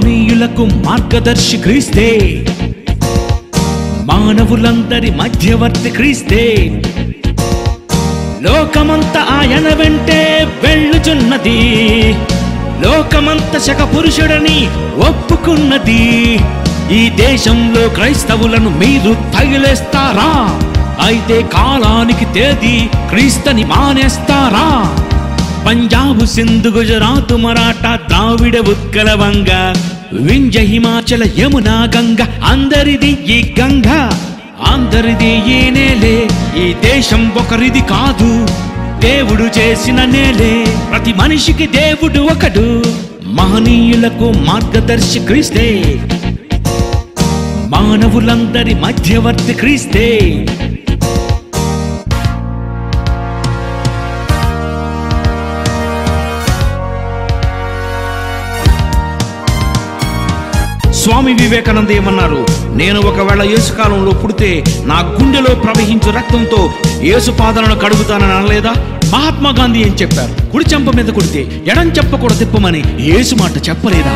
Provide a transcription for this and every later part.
మహనీయులకు మార్గదర్శి క్రీస్తే మానవులందరి మధ్యవర్తి క్రీస్తే లోకమంత ఆయన వెంటే వెళ్ళుచున్నది లోకమంత శక పురుషుడని ఒప్పుకున్నది ఈ దేశంలో క్రైస్తవులను మీరు తగిలేస్తారా అయితే కాలానికి తేదీ క్రీస్తని మానేస్తారా పంజాబు సింధు గుజరాత్ మరాఠా ద్రావిడ ఉత్కల వంగ వింజ హిమాచల యమునా గంగ అందరిది ఈ గంగ అందరిది ఈ నేలే ఈ దేశం ఒకరిది కాదు దేవుడు చేసిన నేలే ప్రతి మనిషికి దేవుడు ఒకడు మహనీయులకు మార్గదర్శి క్రీస్తే మానవులందరి మధ్యవర్తి క్రీస్తే స్వామి వివేకానంద ఏమన్నారు నేను ఒకవేళ యేసు కాలంలో పుడితే నా గుండెలో ప్రవహించు రక్తంతో యేసు పాదాలను కడుగుతానని అనలేదా మహాత్మా గాంధీ ఏం చెప్పారు కుడి చెంప మీద కొడితే ఎడం చెప్ప కూడా తిప్పమని యేసు మాట చెప్పలేదా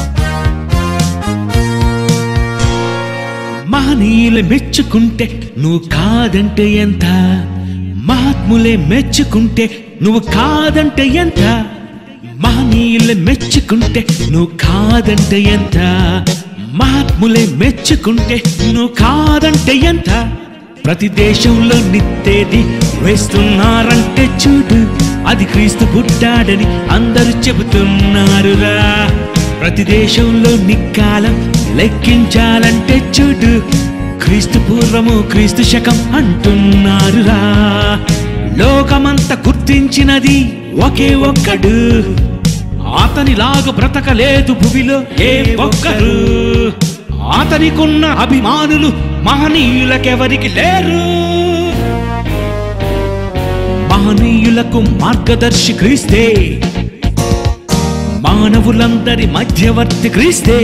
మహనీయులు మెచ్చుకుంటే నువ్వు కాదంటే ఎంత మహాత్ములే మెచ్చుకుంటే నువ్వు కాదంటే ఎంత మహనీయులు మెచ్చుకుంటే నువ్వు కాదంటే ఎంత మహాత్ములే మెచ్చుకుంటే నువ్వు కాదంటే ఎంత ప్రతి దేశంలో నిత్తేది వేస్తున్నారంటే చూడు అది క్రీస్తు పుట్టాడని అందరూ చెబుతున్నారురా ప్రతి దేశంలో నిక్కాలం లెక్కించాలంటే చూడు క్రీస్తు పూర్వము క్రీస్తు శకం అంటున్నారురా లోకమంతా గుర్తించినది ఒకే ఒక్కడు అతనిలాగా బ్రతకలేదు భువిలో ఏ ఒక్కరు అతనికున్న అభిమానులు మహనీయులకెవరికి లేరు మహనీయులకు మార్గదర్శి క్రీస్తే మానవులందరి మధ్యవర్తి క్రీస్తే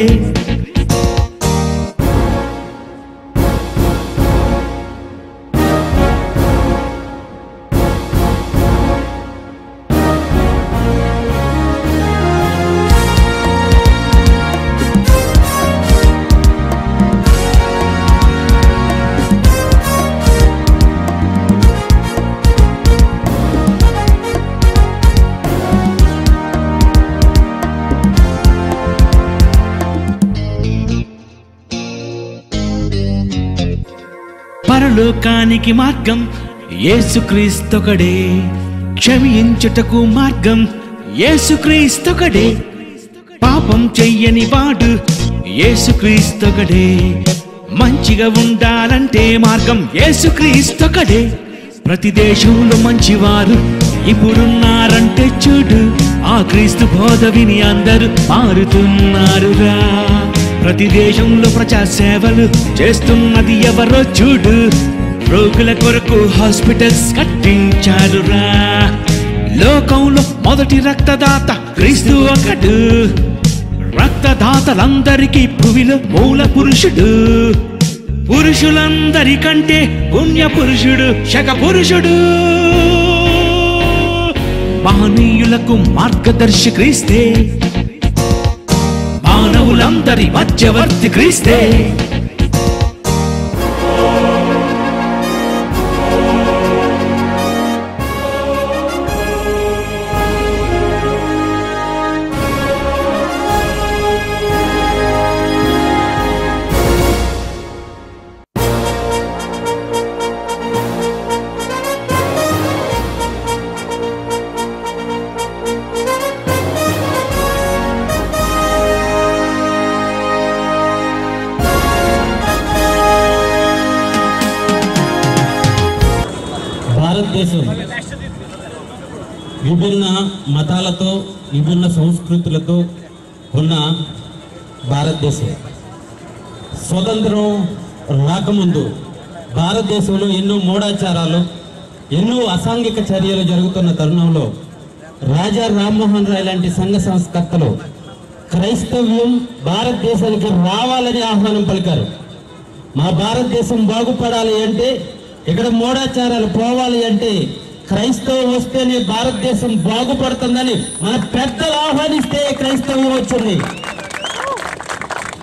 పరలోకానికి మార్గం యేసుక్రీస్తొకడే క్షమించుటకు మార్గం యేసుక్రీస్తొకడే పాపం చెయ్యని వాడు యేసుక్రీస్తొకడే మంచిగా ఉండాలంటే మార్గం యేసుక్రీస్తొకడే ప్రతి దేశంలో మంచివారు ఇప్పుడున్నారంటే చూడు ఆ క్రీస్తు బోధ విని అందరూ మారుతున్నారురా ప్రతి దేశంలో ప్రజా సేవలు చేస్తున్నది ఎవరో చూడు రోగుల కొరకు హాస్పిటల్స్ కట్టించారురా లోకంలో మొదటి రక్తదాత క్రీస్తు ఒకడు రక్తదాతలందరికీ భువిలో మూల పురుషుడు పురుషులందరికంటే పుణ్య పురుషుడు శక పురుషుడు మహనీయులకు మార్గదర్శి క్రీస్తే మానవులందరి మధ్యవర్తి క్రీస్తే భారతదేశం విభిన్న మతాలతో విభిన్న సంస్కృతులతో ఉన్న భారతదేశం స్వతంత్రం రాకముందు భారతదేశంలో ఎన్నో మూఢాచారాలు ఎన్నో అసాంఘిక చర్యలు జరుగుతున్న తరుణంలో రాజా రామ్మోహన్ రాయ్ లాంటి సంఘ సంస్కర్తలు క్రైస్తవ్యం భారతదేశానికి రావాలని ఆహ్వానం పలికారు మా భారతదేశం బాగుపడాలి అంటే ఇక్కడ మూఢాచారాలు పోవాలి అంటే క్రైస్తవం వస్తేనే భారతదేశం బాగుపడుతుందని మన పెద్దలు ఆహ్వానిస్తే క్రైస్తవం వచ్చింది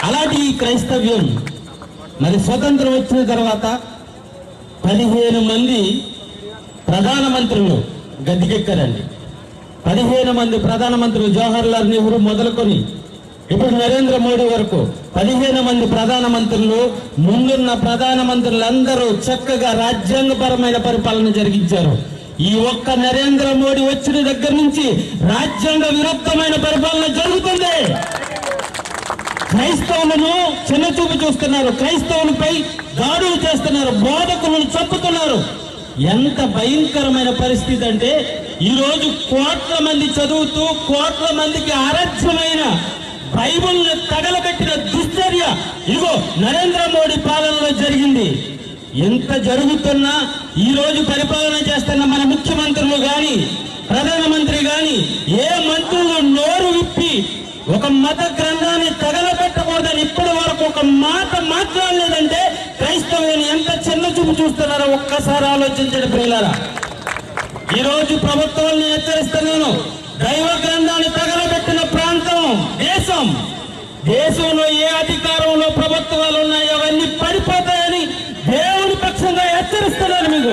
అలాంటి ఈ క్రైస్తవ్యం మరి స్వతంత్రం వచ్చిన తర్వాత పదిహేను మంది ప్రధానమంత్రులు గద్దెకెక్కారండి పదిహేను మంది ప్రధానమంత్రులు జవహర్లాల్ నెహ్రూ మొదలుకొని ఇప్పుడు నరేంద్ర మోడీ వరకు పదిహేను మంది ప్రధానమంత్రులు ముందున్న ప్రధానమంత్రులందరూ చక్కగా రాజ్యాంగపరమైన పరిపాలన జరిగించారు ఈ ఒక్క నరేంద్ర మోడీ వచ్చిన దగ్గర నుంచి రాజ్యాంగ విరుద్ధమైన పరిపాలన జరుగుతుంది క్రైస్తవులను చిన్నచూపు చూస్తున్నారు క్రైస్తవులపై దాడులు చేస్తున్నారు బోధకులను చంపుతున్నారు ఎంత భయంకరమైన పరిస్థితి అంటే ఈ రోజు కోట్ల మంది చదువుతూ కోట్ల మందికి అరధ్యమైన బైబుల్ తగలబెట్టిన దుశ్చర్య ఇదిగో నరేంద్ర మోడీ పాలనలో జరిగింది ఎంత జరుగుతున్నా ఈ రోజు పరిపాలన చేస్తున్న మన ముఖ్యమంత్రులు గాని ప్రధానమంత్రి గాని ఏ మంత్రులు నోరు విప్పి ఒక మత గ్రంథాన్ని తగలబెట్టకూడదని ఇప్పటి వరకు ఒక మాట మాట్లాడలేదంటే క్రైస్తవులను ఎంత చిన్న చూపు చూస్తున్నారో ఒక్కసారి ఆలోచించండి ప్రియులారా ఈ రోజు ప్రభుత్వాన్ని హెచ్చరిస్తున్నాను దైవ గ్రంథాన్ని తగలబెట్టిన ప్రాంతం దేశం దేశంలో ఏ అధికారంలో ప్రభుత్వాలు ఉన్నాయో అవన్నీ పడిపోతాయని దేవుని పక్షంగా హెచ్చరిస్తున్నాను మీకు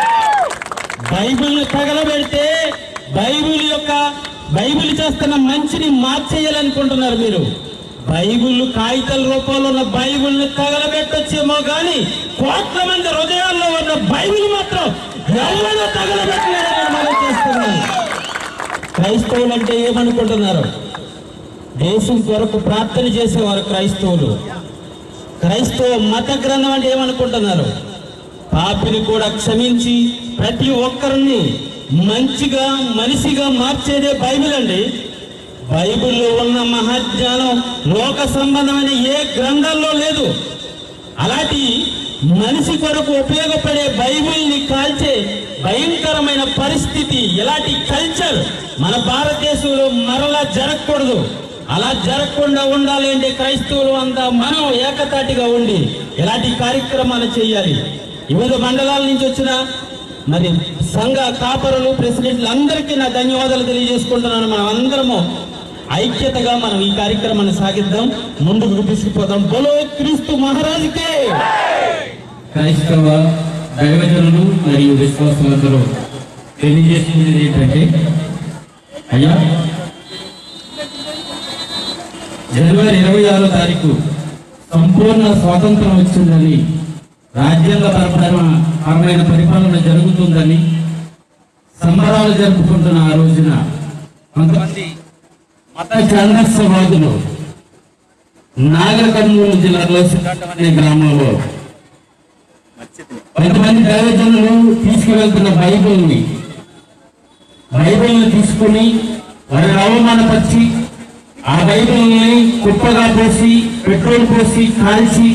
బైబిల్ తగలబెడితే బైబిల్ యొక్క బైబిల్ చేస్తున్న మంచిని మార్చేయాలనుకుంటున్నారు మీరు బైబిల్ కాగితాల రూపంలో ఉన్న బైబిల్ని తగలబెట్టొచ్చేమో కానీ కోట్ల మంది హృదయాల్లో ఉన్న బైబిల్ మాత్రం ఎవరైనా తగలబెట్టలేదని నేను మనం చేస్తున్నాను క్రైస్తవులు అంటే ఏమనుకుంటున్నారు దేశం కొరకు ప్రార్థన చేసేవారు క్రైస్తవులు క్రైస్తవ మత గ్రంథం అంటే ఏమనుకుంటున్నారు పాపిని కూడా క్షమించి ప్రతి ఒక్కరిని మంచిగా మనిషిగా మార్చేదే బైబిల్ అండి బైబిల్లో ఉన్న మహాజ్ఞానం లోక సంబంధమైన ఏ గ్రంథంలో లేదు అలాంటి మనిషి కొరకు ఉపయోగపడే బైబిల్ని కాల్చే భయంకరమైన పరిస్థితి ఇలాంటి కల్చర్ మన భారతదేశంలో మరలా జరగకూడదు అలా జరగకుండా ఉండాలి అంటే క్రైస్తవులు అంతా మనం ఏకతాటిగా ఉండి ఇలాంటి కార్యక్రమాలు చేయాలి వివిధ మండలాల నుంచి వచ్చిన మరి సంఘ కాపరులు ప్రెసిడెంట్లు అందరికీ నా ధన్యవాదాలు తెలియజేసుకుంటున్నాను మనం అందరము ఐక్యతగా మనం ఈ కార్యక్రమాన్ని సాగిద్దాం ముందుకు తీసుకుపోదాం బలో క్రీస్తు మహారాజుకే క్రైస్తవ దైవజనులు మరియు విశ్వాసులందరూ తెలియజేస్తున్నది ఏంటంటే అయ్యా జనవరి ఇరవై ఆరో తారీఖు సంపూర్ణ స్వాతంత్రం వచ్చిందని రాజ్యాంగ పరమైన పరిపాలన జరుగుతుందని సంబరాలు జరుపుకుంటున్న ఆ రోజున కొంతమంది మత ఛాందస్యవాదులు నాగర్ కర్నూలు జిల్లాలో సిద్ధాంతం అనే గ్రామంలో కొంతమంది దైవజనులు తీసుకువెళ్తున్న బైబిల్ని బైబిల్ని తీసుకుని వారిని అవమానపరిచి ఆ బైబిల్ని కుప్పగా పోసి పెట్రోల్ పోసి కాల్చి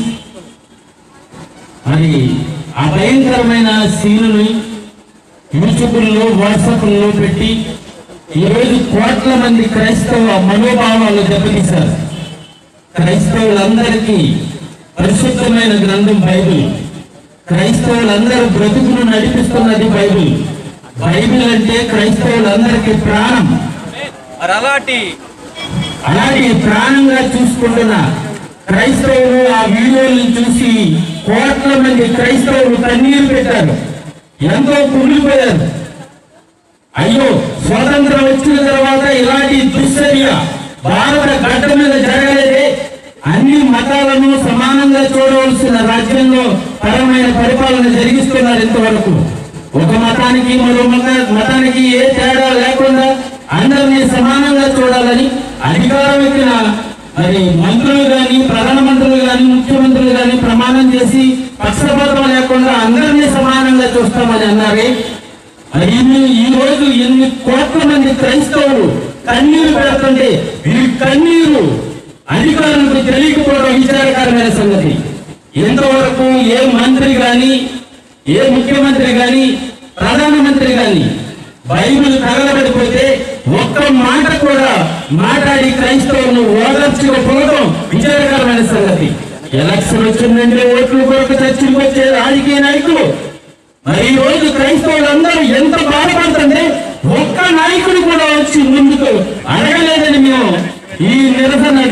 మరి ఆ భయంకరమైన సీనుని యూట్యూబ్లో వాట్సాప్లో పెట్టి ఈరోజు కోట్ల మంది క్రైస్తవ మనోభావాలు దెబ్బతీశారు క్రైస్తవులందరికీ పరిశుద్ధమైన గ్రంథం బైబిల్ క్రైస్తవులందరూ బ్రతుకును నడిపిస్తున్నది బైబిల్ బైబిల్ అంటే క్రైస్తవులందరికీ ప్రాణం మరి అలాంటి అలాంటి ప్రాణంగా చూసుకుంటున్న క్రైస్తవులు ఆ వీడియోలను చూసి కోట్ల మంది క్రైస్తవులు కన్నీరు పెట్టారు ఎంతో కుమిలిపోయారు అయ్యో స్వాతంత్రం వచ్చిన తర్వాత ఇలాంటి దుశ్చర్య భారత గడ్డ మీద జరగలేదే అన్ని మతాలను సమానంగా చూడవలసిన రాజ్యంలో పరమైన పరిపాలన జరిగిస్తున్నారు ఇంతవరకు ఒక మతానికి మరో మత మతానికి ఏ తేడా లేకుండా అందరినీ సమానంగా చూడాలని అధికారం ఎక్కిన మరి మంత్రులు గాని ప్రధానమంత్రులు గాని ముఖ్యమంత్రులు గాని ప్రమాణం చేసి పక్షపాతం లేకుండా అందరినీ సమానంగా చూస్తామని అన్నారే మరి ఇన్ని- ఈ రోజు ఎన్ని కోట్ల మంది క్రైస్తవులు కన్నీరు పెడుతుంటే ఈ కన్నీరు అధికారులకు తెలియకపోవడం విచారకరమైన సంగతి ఎంతవరకు ఏ మంత్రి గాని ఏ ముఖ్యమంత్రి గాని ప్రధానమంత్రి గాని బైబిల్ తగలబడిపోతే ఒక్క మాట కూడా మాట్లాడి క్రైస్తవులను ఓదార్చకపోవడం విచారకరమైన సంగతి ఎలక్షన్ వచ్చిందంటే ఓట్ల కొరకు చర్చలకు వచ్చే రాజకీయ నాయకులు మరి ఈ రోజు క్రైస్తవులందరూ ఎంత బాధపడుతుంటే ఒక్క నాయకుడు కూడా వచ్చి ముందుకు అడగలేదని మేము ఈ నిరసన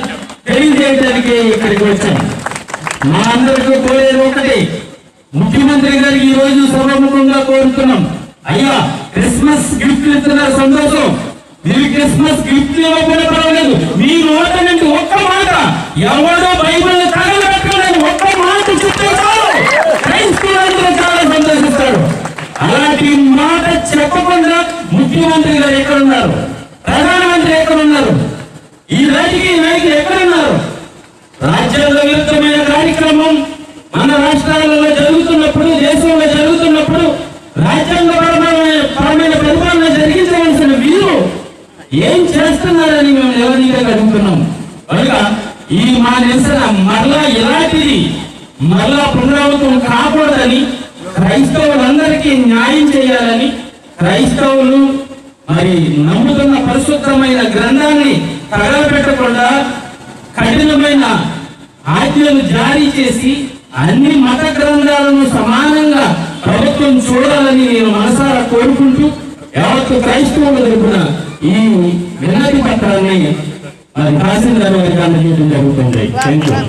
తెలియజేయడానికి ఇక్కడికి వచ్చాం మా అందరికీ కోరేది ఒకటి ముఖ్యమంత్రి గారికి ఈ రోజు సభాముఖంగా కోరుతున్నాం అయ్యా క్రిస్మస్ గిఫ్ట్ ఇస్తున్నారు సంతోషం మీరు క్రిస్మస్ గిఫ్ట్ ఇవ్వకపోయినా పర్వాలేదు మీ నోట నుండి ఒక్క మాట ఎవడో బైబిల్ తగలబెట్టుకోలేదు ఒక్క మాట చెప్తే చాలు క్రైస్తవులందరూ చాలా సంతోషిస్తారు అలాంటి మాట చెప్పకుండా ముఖ్యమంత్రి గారు ఎక్కడున్నారు ప్రధానమంత్రి ఎక్కడున్నారు ఈ రాజకీయ నాయకులు ఎక్కడున్నారు రాజ్యాంగ విరుద్ధమైన కార్యక్రమం మన రాష్ట్రాలలో జరుగుతున్నప్పుడు దేశంలో జరుగుతున్నప్పుడు రాజ్యాంగపరమైన పరమైన పరిపాలన జరిగించవలసిన వీరు ఏం చేస్తున్నారని మేము నిలదీగా అడుగుతున్నాం కనుక ఈ మా నిరసన మరలా ఇలాంటిది మరలా పునరావృతం కాకూడదని క్రైస్తవులందరికీ న్యాయం చేయాలని క్రైస్తవులు మరి నమ్ముతున్న పరిశుద్ధమైన గ్రంథాన్ని తగలబెట్టకుండా కఠినమైన ఆజ్ఞలు జారీ చేసి అన్ని మత గ్రంథాలను సమానంగా ప్రభుత్వం చూడాలని నేను మనసారా కోరుకుంటూ యావత్తు క్రైస్తవుల తరపున ఈ వినతి పత్రాన్ని మరి తహసీల్దార్ వారికి అందజేయడం జరుగుతుంది థ్యాంక్ యూ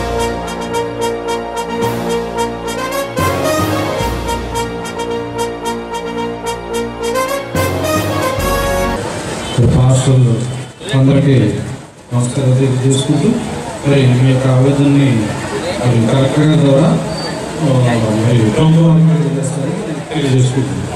పాస్టర్లు అందరికీ నమస్కారం తెలియజేసుకుంటూ మరి మీ యొక్క ఆవేదనని మరి కలెక్టర్ గారి ద్వారా ఆ, మరి ప్రభుత్వానికి తెలియజేస్తారని తెలియజేసుకుంటున్నాను